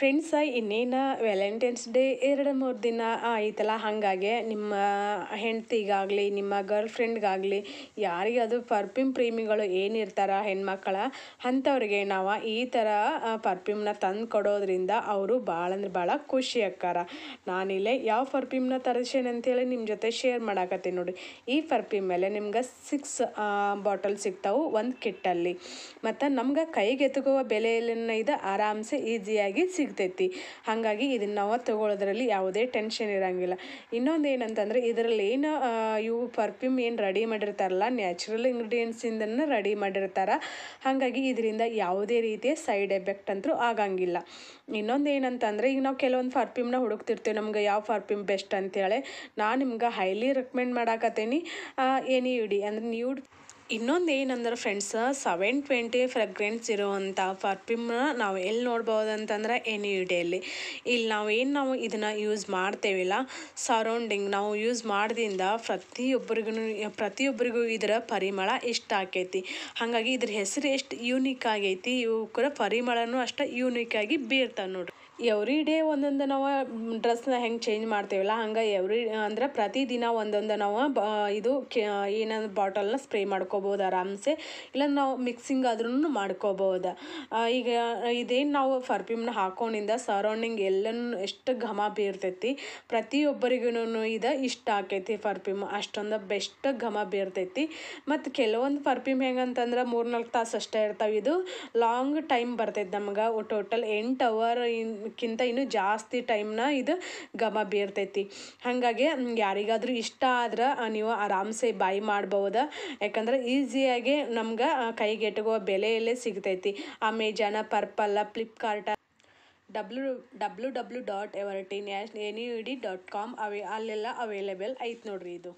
Friends ಇನ್ನೇನು Valentine's day ಎರಡು ಮೂರು ದಿನ ಆಯ್ತಲ್ಲ ಹಾಗಾಗಿ ನಿಮ್ಮ ಹೆಂಡ್ತಿಗಾಗಲಿ ನಿಮ್ಮ ಗರ್ಲ್ ಫ್ರೆಂಡ್ಗಾಗಲಿ ಯಾರಿಗಾದ್ರೂ ಪರ್ಫ್ಯೂಮ್ ಪ್ರೇಮಿಗಳು ಏನಿರ್ತಾರ ಹೆಣ್ಮಕ್ಳ ಅಂಥವ್ರಿಗೆ ನಾವು ಈ ಥರ ಪರ್ಫ್ಯೂಮ್ನ ತಂದು ಕೊಡೋದ್ರಿಂದ ಅವರು ಭಾಳ ಅಂದ್ರೆ ಭಾಳ ಖುಷಿ ಆಕ್ಕಾರ ನಾನಿಲ್ಲೇ ಯಾವ ಪರ್ಫ್ಯೂಮ್ನ ತರಿಸೇನೆ ಅಂತೇಳಿ ನಿಮ್ಮ ಜೊತೆ ಶೇರ್ ಮಾಡಾಕತ್ತೀನಿ ನೋಡಿ ಈ ಪರ್ಫ್ಯೂಮ್ ಮೇಲೆ ನಿಮ್ಗೆ ಸಿಕ್ಸ್ ಬಾಟಲ್ ಸಿಗ್ತಾವೆ ಒಂದು ಕಿಟ್ಟಲ್ಲಿ ಮತ್ತು ನಮ್ಗೆ ಕೈಗೆ ಎತ್ಕೋ ಬೆಲೆಯಲ್ಲಿನ ಇದು ಆರಾಮ್ಸೆ ಈಸಿಯಾಗಿ ಸಿಗ್ತೈತಿ ಹಾಗಾಗಿ ಇದನ್ನು ನಾವು ತಗೊಳ್ಳೋದ್ರಲ್ಲಿ ಯಾವುದೇ ಟೆನ್ಷನ್ ಇರೋಂಗಿಲ್ಲ ಇನ್ನೊಂದು ಏನಂತಂದರೆ ಇದರಲ್ಲಿ ಏನು ಇವು ಪರ್ಫ್ಯೂಮ್ ಏನು ರೆಡಿ ಮಾಡಿರ್ತಾರಲ್ಲ ನ್ಯಾಚುರಲ್ ಇಂಗ್ರೀಡಿಯೆಂಟ್ಸಿಂದನೇ ರೆಡಿ ಮಾಡಿರ್ತಾರೆ ಹಾಗಾಗಿ ಇದರಿಂದ ಯಾವುದೇ ರೀತಿಯ ಸೈಡ್ ಎಫೆಕ್ಟ್ ಅಂತೂ ಆಗಂಗಿಲ್ಲ ಇನ್ನೊಂದು ಏನಂತಂದರೆ ಈಗ ನಾವು ಕೆಲವೊಂದು ಪರ್ಫ್ಯೂಮ್ನ ಹುಡುಕ್ತಿರ್ತೀವಿ ನಮ್ಗೆ ಯಾವ ಪರ್ಫ್ಯೂಮ್ ಬೆಸ್ಟ್ ಅಂತೇಳಿ ನಾನು ನಿಮ್ಗೆ ಹೈಲಿ ರೆಕಮೆಂಡ್ ಮಾಡಾಕತ್ತೀನಿ ಎನಿ ಯುಡಿ ಅಂದ್ರೆ ನ್ಯೂಡ್ ಇನ್ನೊಂದು ಏನಂದ್ರೆ ಫ್ರೆಂಡ್ಸ್ ಸೆವೆನ್ ಟ್ವೆಂಟಿ ಫ್ರೆಗ್ರೆನ್ಸ್ ಇರುವಂಥ ಪರ್ಫ್ಯೂಮ್ನ ನಾವು ಎಲ್ಲಿ ನೋಡ್ಬೋದು ಅಂತಂದ್ರೆ ಎನಿ ಯುಡಿಯಲ್ಲಿ ಇಲ್ಲಿ ನಾವು ಏನು ನಾವು ಇದನ್ನು ಯೂಸ್ ಮಾಡ್ತೇವಿಲ್ಲ ಸರೌಂಡಿಂಗ್ ನಾವು ಯೂಸ್ ಮಾಡ್ದಿಂದ ಪ್ರತಿಯೊಬ್ಬರಿಗೂ ಪ್ರತಿಯೊಬ್ಬರಿಗೂ ಇದರ ಪರಿಮಳ ಇಷ್ಟ ಆಕೈತಿ ಹಾಗಾಗಿ ಇದ್ರ ಹೆಸರು ಎಷ್ಟು ಯೂನಿಕ್ ಆಗೈತಿ ಇವಕ್ಕರ ಪರಿಮಳನೂ ಅಷ್ಟು ಯೂನಿಕ್ ಆಗಿ ಬೀರ್ತಾವೆ ನೋಡ್ರಿ ಎವ್ರಿ ಡೇ ಒಂದೊಂದು ನಾವು ಡ್ರೆಸ್ನ ಹೆಂಗೆ ಚೇಂಜ್ ಮಾಡ್ತೇವಲ್ಲ ಹಂಗೆ ಎವ್ರಿ ಅಂದ್ರೆ ಪ್ರತಿದಿನ ಒಂದೊಂದು ನಾವು ಬ ಇದು ಕೆ ಏನಂದ್ರೆ ಬಾಟಲ್ನ ಸ್ಪ್ರೇ ಮಾಡ್ಕೋಬೋದು ಆರಾಮ್ಸೆ ಇಲ್ಲ ನಾವು ಮಿಕ್ಸಿಂಗ್ ಆದ್ರೂ ಮಾಡ್ಕೋಬೋದು ಈಗ ಇದೇನು ನಾವು ಪರ್ಫ್ಯೂಮ್ನ ಹಾಕೊಂಡಿಂದ ಸರೌಂಡಿಂಗ್ ಎಲ್ಲನೂ ಎಷ್ಟು ಘಮ ಬೀರ್ತೈತಿ ಪ್ರತಿಯೊಬ್ಬರಿಗೂ ಇದು ಇಷ್ಟ ಆಕೈತಿ ಪರ್ಫ್ಯೂಮ್ ಅಷ್ಟೊಂದು ಬೆಸ್ಟ್ ಘಮ ಬೀರ್ತೈತಿ ಮತ್ತು ಕೆಲವೊಂದು ಪರ್ಫ್ಯೂಮ್ ಹೆಂಗಂತಂದ್ರೆ ಮೂರು ನಾಲ್ಕು ತಾಸು ಅಷ್ಟೇ ಇರ್ತಾವೆ ಇದು ಲಾಂಗ್ ಟೈಮ್ ಬರ್ತೈತೆ ನಮ್ಗೆ ಟೋಟಲ್ ಎಂಟು ಅವರ್ ಕ್ಕಿಂತ ಇನ್ನೂ ಜಾಸ್ತಿ ಟೈಮ್ನ ಇದು ಘಮ ಬೀರ್ತೈತಿ ಹಾಗಾಗಿ ಯಾರಿಗಾದ್ರೂ ಇಷ್ಟ ಆದ್ರೆ ನೀವು ಆರಾಮ್ಸೆ ಬೈ ಮಾಡ್ಬೋದು ಯಾಕಂದ್ರೆ ಈಸಿಯಾಗಿ ನಮ್ಗೆ ಕೈಗೆ ಎಟುಕೋ ಬೆಲೆಯಲ್ಲೇ ಸಿಗ್ತೈತಿ Amazon Purplle Flipkart W W W dot ಎವರ್ಟಿ ನ್ಯಾಶ್ N U D dot com ಅವೇ ಅಲ್ಲೆಲ್ಲ ಅವೈಲೇಬಲ್ ಐತೆ ನೋಡ್ರಿ ಇದು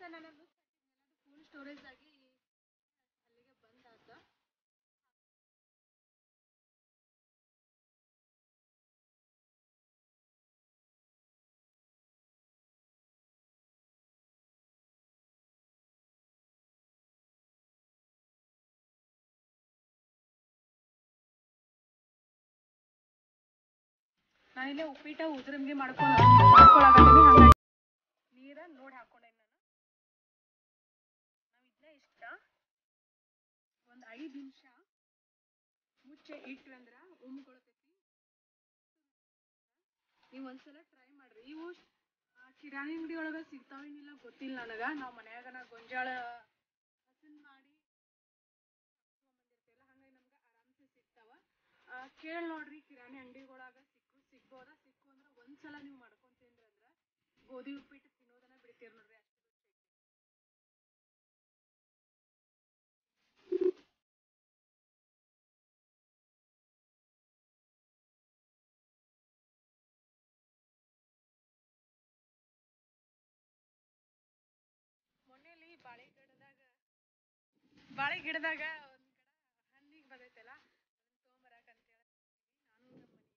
ನಾನು ಫೋನ್ ಸ್ಟೋರೇಜ್ ಆಗಿ ಅಲ್ಲಿಗೆ ಬಂದಾತ ನಾನಿಲ್ಲೇ ಉಪ್ಪಿಟ್ಟ ಉದ್ರಂಗಿ ಮಾಡ್ಕೊಂಡು ಮಾಡ್ಕೊಳಕತ್ತೀನಿ ಹಂಗಾಗಿ ನೀರ ನೋಡಿ ಹಾಕೊಂಡೇನಿ ನಾನು ನಾವು ಇದನ್ನ ಇಷ್ಟ ಒಂದು ಐದು ನಿಮಿಷ ಮುಚ್ಚೆ ಇಟ್ವಿ ಅಂದ್ರೆ ಉಮ್ಕೊಳತೈತಿ ನೀವು ಒಂದ್ಸಲ ಟ್ರೈ ಮಾಡ್ರಿ ಇವು ಆ, ಕಿರಾಣಿ ಅಂಗಡಿ ಒಳಗೆ ಸಿಗ್ತಾವೇನಿಲ್ಲ ಗೊತ್ತಿಲ್ಲ ನನಗೆ ನಾವು ಮನ್ಯಾಗ ನಾ ಗೊಂಜಾಳ ಹಸನ್ ಮಾಡಿ ತೊಗೊಂಬಂದಿರ್ತೀವಲ್ಲ ಹಂಗಾಗಿ ನಮ್ಗೆ ಆರಾಮ್ಸೆ ಸಿಗ್ತಾವ ಕೇಳಿ ನೋಡ್ರಿ ಕಿರಾಣಿ ಅಂಗಡಿಗಳಾಗ ಸಿಕ್ಕು ಸಿಗ್ಬೋದಾ ಸಿಕ್ಕು ಅಂದ್ರೆ ಒಂದ್ಸಲ ನೀವು ಮಾಡ್ಕೊಂಡ್ ತಿಂದ್ರಿ ಅಂದ್ರೆ ಗೋಧಿ ಉಪ್ಪಿಟ್ಟು ತಿನ್ನೋದನ್ನ ಬಿಡ್ತೀರಿ ನೋಡ್ರಿ ಅಷ್ಟು ರುಚಿ ಐತಿ. ಮೊನ್ನೆಲಿ ಬಾಳೆ ಗಿಡದಾಗ ಬಾಳೆ ಗಿಡದಾಗ ಒಂದ್ ಗಿಡ ಹಣ್ಣಿಗೆ ಬಂದೈತಲ್ಲ ಅದನ್ನ ತೊಗೊಂಬರಾಕ ಅಂತೇಳಿ ನಾನು ನಮ್ಮ ಮನೆ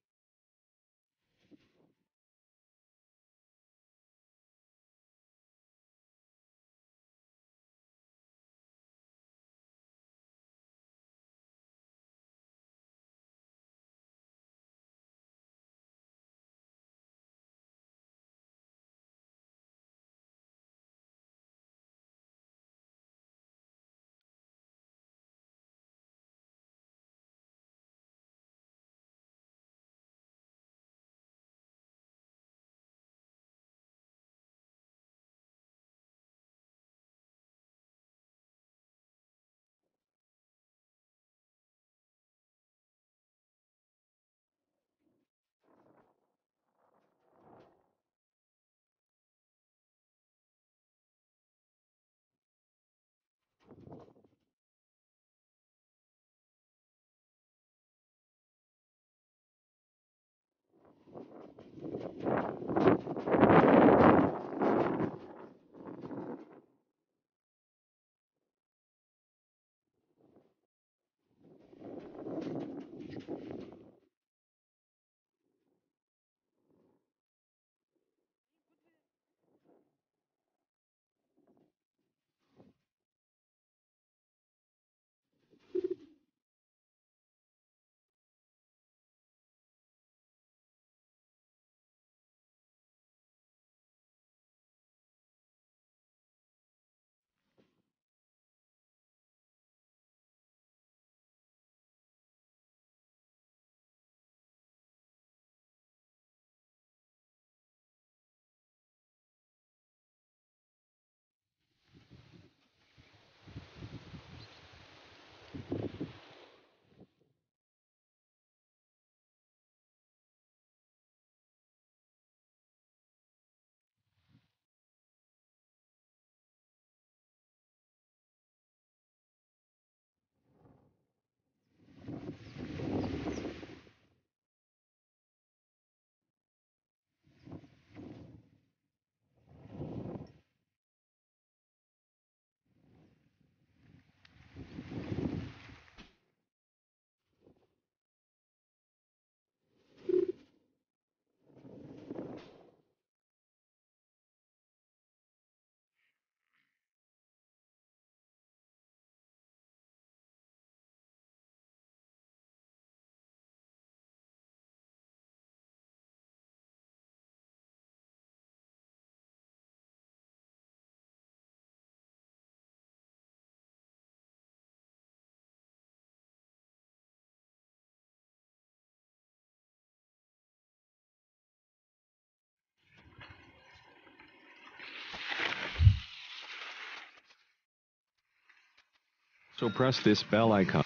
So press this bell icon.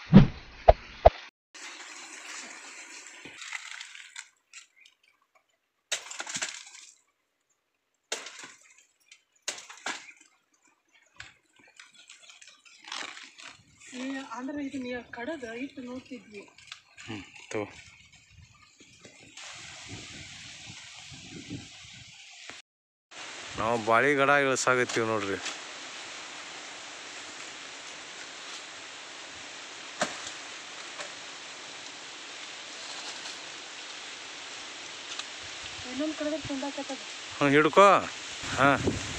ಈ ಅಂದ್ರೆ ಇದನ್ನ ಕಡದ ಇಟ್ಟು ನೋಡ್ತಿದ್ವಿ ಹ್ಞೂ ತಗೋ ನಾವು ಬಾಳಿ ಗಡ ಇಳ್ಸಾಕತ್ತೀವಿ ನೋಡ್ರಿ ಇನ್ನೊಂದು ಕಡೆ ತುಂಬಾಕತ್ತದ ಹ್ಞೂ ಹಿಡ್ಕೋ ಹಾಂ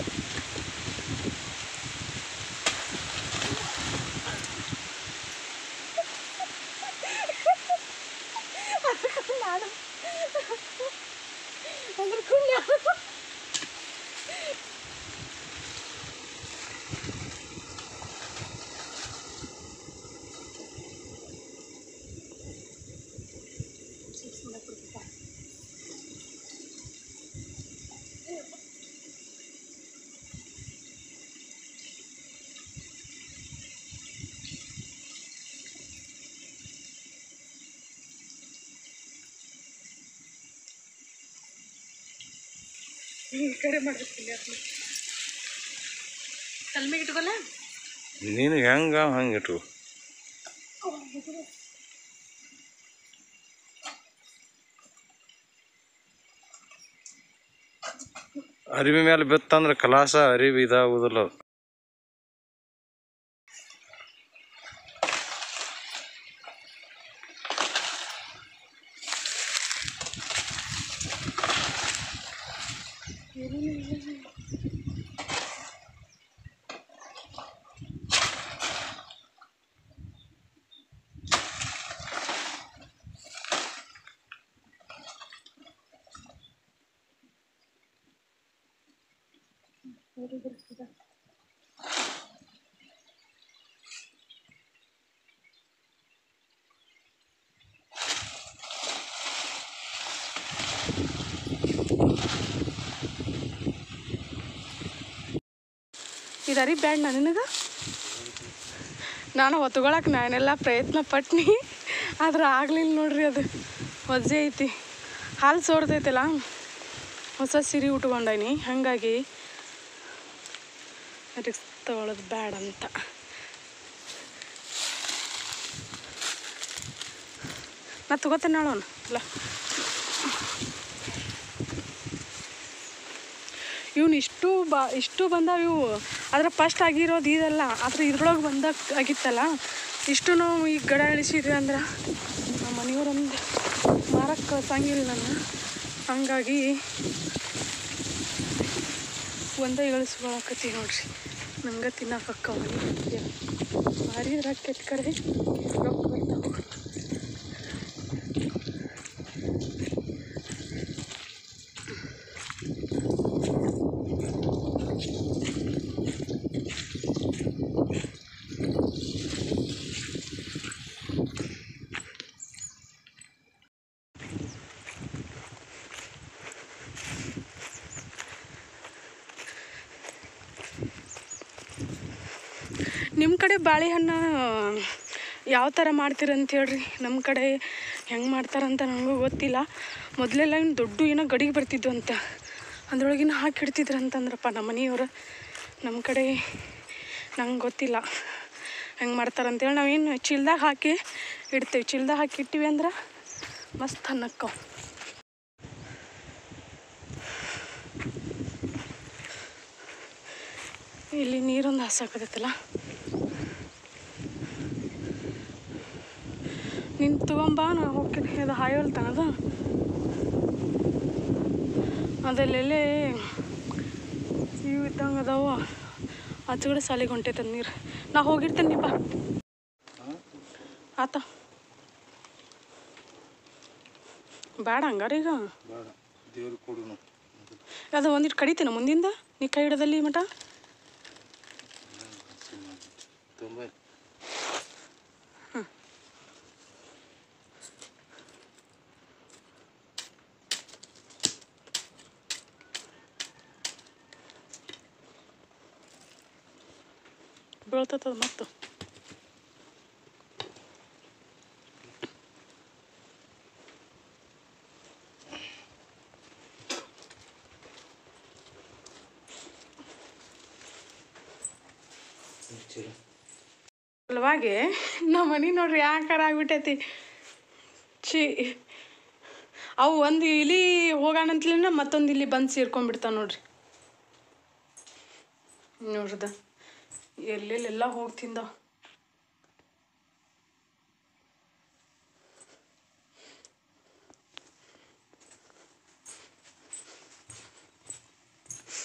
ನಾನು ಅದ್ರಕೊಂಡು ಈ ಕಡೆ ಮಾಡ್ಬೇಕಿಲ್ಲ ಕಲ್ಮಿಗೆ ಇಟ್ಕೊಲ್ಲ ನೀನು ಹೆಂಗ ಹಂಗೆ ಇಟ್ಟು ಅರಿವಿ ಮೇಲೆ ಬಿತ್ತಂದ್ರೆ ಕಲಾಸ ಅರಿವಿ ಇದಾಗುದಿಲ್ಲ ಇದರಿ ಬ್ಯಾಡ ನನಗೆ ನಾನು ಹೊತ್ಕೊಳಕ್ಕೆ ನಾನೆಲ್ಲ ಪ್ರಯತ್ನ ಪಟ್ನಿ ಆದ್ರೆ ಆಗ್ಲಿಲ್ಲ ನೋಡ್ರಿ ಅದು ವಜ್ಜೆ ಐತಿ ಹಾಲು ಸೋರ್ತೈತಲ್ಲ ಹೊಸ ಸೀರೆ ಉಟ್ಕೊಂಡೀನಿ ಹಾಗಾಗಿ ರಿಕ್ಸ್ ತಗೊಳ್ಳೋದು ಬ್ಯಾಡ ಅಂತ ನಾ ತಗೋತೇನೆ ನೋಡೋಣ ಇಲ್ಲ ಇವ್ನು ಇಷ್ಟು ಬಾ ಇಷ್ಟು ಬಂದಾವ ಇವು ಆದ್ರೆ ಫಸ್ಟ್ ಆಗಿರೋದು ಇದಲ್ಲ ಆದ್ರೆ ಇದ್ರೊಳಗೆ ಬಂದ ಆಗಿತ್ತಲ್ಲ ಇಷ್ಟು ನಾವು ಈಗ ಗಡ ಇಳಿಸಿದ್ವಿ ಅಂದ್ರೆ ನಮ್ಮ ಮನೆಯವ್ರೊಂದು ಮಾರಕ್ಕೆ ಕಳ್ಸಂಗಿಲ್ಲ ನನ್ನ ಹಂಗಾಗಿ ಒಂದೇ ಇಳಿಸ್ಕೊಳಕತ್ತಿ ನೋಡ್ರಿ ನಂಗೆ ತಿನ್ನಕ್ಕೆ ಮನೆ ಭಾರಿ ಇದ್ರಾಗ ಕೆಟ್ಟ ಕಡೆ ರೊಕ್ಕ ಬರ್ತಾವೆ ನಿಮ್ಮ ಕಡೆ ಬಾಳೆಹಣ್ಣು ಯಾವ ಥರ ಮಾಡ್ತೀರಂತ ಹೇಳ್ರಿ ನಮ್ಮ ಕಡೆ ಹೆಂಗೆ ಮಾಡ್ತಾರಂತ ನನಗೂ ಗೊತ್ತಿಲ್ಲ ಮೊದಲೆಲ್ಲ ಇನ್ನು ದೊಡ್ಡ ಏನೋ ಗಡಿಗೆ ಬರ್ತಿದ್ವು ಅಂತ ಅದ್ರೊಳಗಿನ ಹಾಕಿ ಇಡ್ತಿದ್ರು ಅಂತಂದ್ರಪ್ಪ ನಮ್ಮ ಮನೆಯವ್ರು ನಮ್ಮ ಕಡೆ ನಂಗೆ ಗೊತ್ತಿಲ್ಲ ಹೆಂಗೆ ಮಾಡ್ತಾರಂತೇಳಿ ನಾವೇನು ಚೀಲ್ದಾಗ ಹಾಕಿ ಇಡ್ತೀವಿ ಚೀಲ್ದಾಗ ಹಾಕಿ ಇಟ್ಟಿವಿ ಅಂದ್ರೆ ಮಸ್ತ್ ಅನ್ನಕ್ಕವು ಇಲ್ಲಿ ನೀರೊಂದು ಹಸಾಕತ್ತೈತಲ್ಲ ನಿನ್ ತಗೊಂಬ ನಾ ಹೋಗ್ತೀನಿ ಅದು ಹಾಯೋಲ್ತಾನದ ಅದಲ್ಲೆಲ್ಲೇ ಇವು ಇದ್ದಂಗೆ ಅದಾವ ಆಚೆಗಡೆ ಸಾಲಿಗೆ ಹೊಂಟೈತದ ನೀರು ನಾ ಹೋಗಿರ್ತೇನೆ ನೀ ಬಾ ಆತ ಬೇಡ ಹಂಗಾರ ಈಗ ಬೇಡ ದೇವ್ರಿಗೆ ಕೊಡು ಅದು ಒಂದಿಟ್ಟು ಕಡಿತೇನೆ ಮುಂದಿಂದ ನೀ ಕೈ ಹಿಡದಲ್ಲಿ ಮಟ ತುಂಬ ಬೀಳ್ತದ ಮತ್ತು ಸಲುವಾಗಿ ನಮ್ಮ ಮನೆ ನೋಡ್ರಿ ಯಾಕಾರ ಆಗ್ಬಿಟ್ಟೈತಿ ಛೀ ಅವು ಒಂದು ಇಲಿ ಹೋಗೋಣಂತ್ಲಿನ ಮತ್ತೊಂದು ಇಲ್ಲಿ ಬಂದು ಸೇರ್ಕೊಂಡ್ಬಿಡ್ತಾವ ನೋಡ್ರಿ ನೋಡ್ರದ ಎಲ್ಲೆಲ್ಲೆಲ್ಲ ಹೋಗಿ ತಿಂದಾವ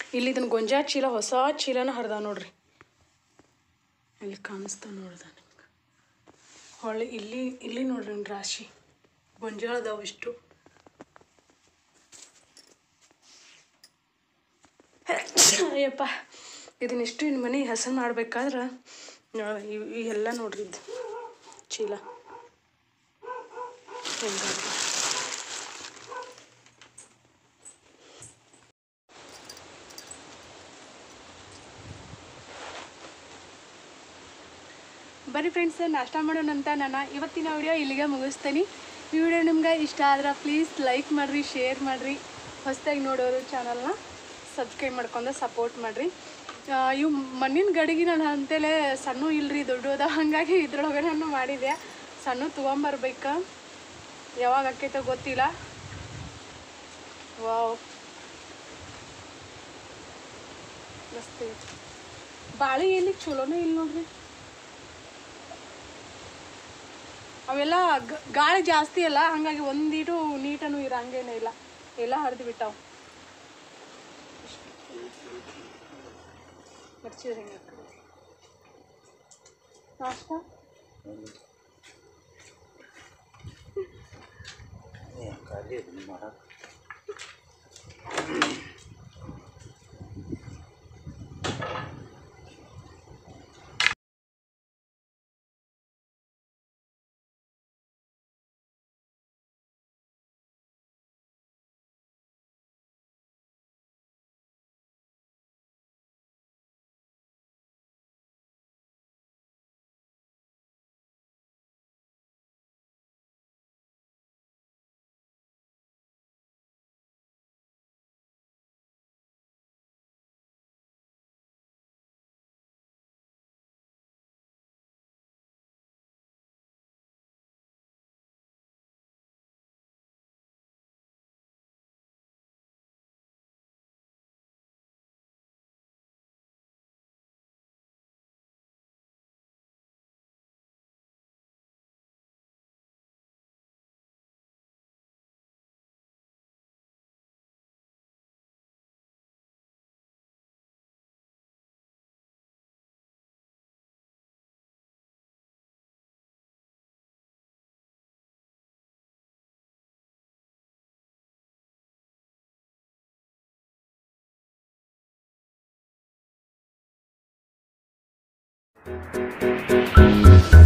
ಇಲ್ಲಿ ಇದನ್ನ ಗೊಂಜಾಳ ಚೀಲ ಹೊಸ ಚೀಲನ ಹರಿದಾವ ನೋಡ್ರಿ ಇಲ್ಲಿ ಕಾಣಿಸ್ತಾವ ನೋಡ್ದ ನಿಮ್ಗೆ ಹೊಳ್ಳಿ ಇಲ್ಲಿ ಇಲ್ಲಿ ನೋಡ್ರಿ ಇವ್ನ್ ರಾಶಿ ಗೊಂಜಾಳ ಅದಾವ ಇಷ್ಟು ಅಯ್ಯಪ್ಪ ಇದನ್ನಿಷ್ಟು ಇನ್ನು ಮನೆ ಹಸನ್ ಮಾಡ್ಬೇಕಾದ್ರೆ ಈ ಎಲ್ಲ ನೋಡ್ರಿ ಇದು ಚೀಲ ಹೆಂಗಾಗ್ತದೆ ಬನ್ನಿ ಫ್ರೆಂಡ್ಸ್ ನಾಷ್ಟ ಮಾಡೋಣಂತ ನಾನು ಇವತ್ತಿನ ವಿಡಿಯೋ ಇಲ್ಲಿಗೆ ಮುಗಿಸ್ತೀನಿ ಈ ವಿಡಿಯೋ ನಿಮ್ಗೆ ಇಷ್ಟ ಆದ್ರೆ ಪ್ಲೀಸ್ ಲೈಕ್ ಮಾಡಿರಿ ಶೇರ್ ಮಾಡಿರಿ ಹೊಸದಾಗಿ ನೋಡೋರು ಚಾನಲ್ನ ಸಬ್ಸ್ಕ್ರೈಬ್ ಮಾಡ್ಕೊಂಡು ಸಪೋರ್ಟ್ ಮಾಡಿರಿ ಇವು ಮಣ್ಣಿನ ಗಡಿಗೆ ನಾನು ಅಂತೇಲೆ ಸಣ್ಣ ಇಲ್ರಿ ದೊಡ್ಡದ ಹಾಗಾಗಿ ಇದ್ರೊಳಗೆ ನಾನು ಮಾಡಿದೆ ಸಣ್ಣ ತೊಗೊಂಬರ್ಬೇಕು ಯಾವಾಗ ಆಕೈತೋ ಗೊತ್ತಿಲ್ಲ ವಾವ್ ಮಸ್ತ್ ಐತಿ. ಬಾಳೆ ಎಲ್ಲಿ ಚಲೋನೇ ಇಲ್ಲ ನೋಡ್ರಿ ಅವೆಲ್ಲ ಗ- ಗಾಳಿ ಜಾಸ್ತಿ ಅಲ್ಲ ಹಾಗಾಗಿ ಒಂದೀಟು ನೀಟನು ಇರಂಗೇನೆ ಇಲ್ಲ ಎಲ್ಲ ಹರಿದು ಬಿಟ್ಟಾವ ಮರ್ಚಿದ್ರೆ ಹೆಂಗೆ ನಾಷ್ಟ Thank